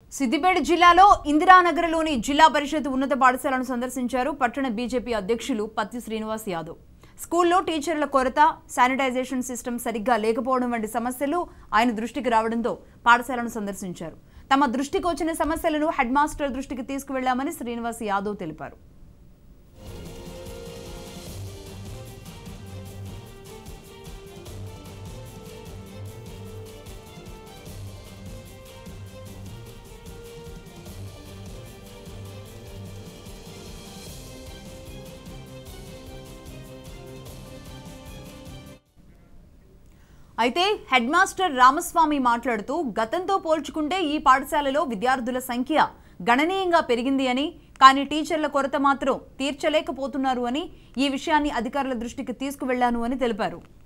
సిద్దిపేట జిల్లాలో ఇందిరానగర్లోని జిల్లా పరిషత్ ఉన్నత పాఠశాలను సందర్శించారు పట్టణ బీజేపీ అధ్యక్షులు పత్తి శ్రీనివాస్ యాదవ్ స్కూల్లో టీచర్ల కొరత శానిటైజేషన్ సిస్టమ్ సరిగ్గా లేకపోవడం వంటి సమస్యలు ఆయన దృష్టికి రావడంతో పాఠశాలను సందర్శించారు తమ దృష్టికి వచ్చిన సమస్యలను హెడ్ మాస్టర్ దృష్టికి తీసుకువెళ్లామని శ్రీనివాస్ యాదవ్ తెలిపారు అయితే హెడ్ మాస్టర్ రామస్వామి మాట్లాడుతూ గతంతో పోల్చుకుంటే ఈ పాఠశాలలో విద్యార్థుల సంఖ్య గణనీయంగా పెరిగింది అని కానీ టీచర్ల కొరత మాత్రం తీర్చలేకపోతున్నారు అని ఈ విషయాన్ని అధికారుల దృష్టికి తీసుకువెళ్లాను అని తెలిపారు